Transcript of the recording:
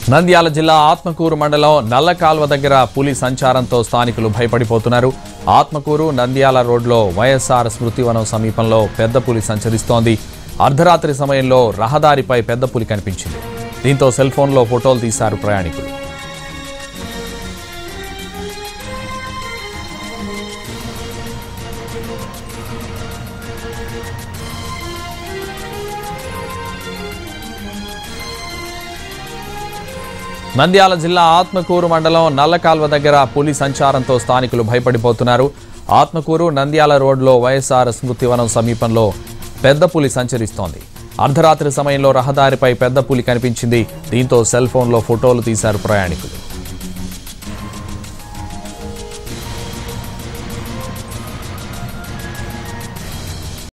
నంద్యాల జిల్లా ఆత్మకూరు మండలం నల్లకాల్వ దగ్గర పులి సంచారంతో స్థానికులు భయపడిపోతున్నారు ఆత్మకూరు నంద్యాల రోడ్లో వైఎస్ఆర్ స్మృతివనం సమీపంలో పెద్ద పులి సంచరిస్తోంది అర్ధరాత్రి సమయంలో రహదారిపై పెద్ద పులి కనిపించింది దీంతో సెల్ ఫోన్లో ఫోటోలు తీశారు ప్రయాణికులు నంద్యాల జిల్లా ఆత్మకూరు మండలం నల్లకాల్వ దగ్గర పులి సంచారంతో స్థానికులు భయపడిపోతున్నారు ఆత్మకూరు నంద్యాల రోడ్లో వైఎస్ఆర్ స్మృతివనం సమీపంలో పెద్ద పులి సంచరిస్తోంది అర్ధరాత్రి సమయంలో రహదారిపై పెద్ద పులి కనిపించింది దీంతో సెల్ ఫోన్లో ఫోటోలు తీశారు ప్రయాణికులు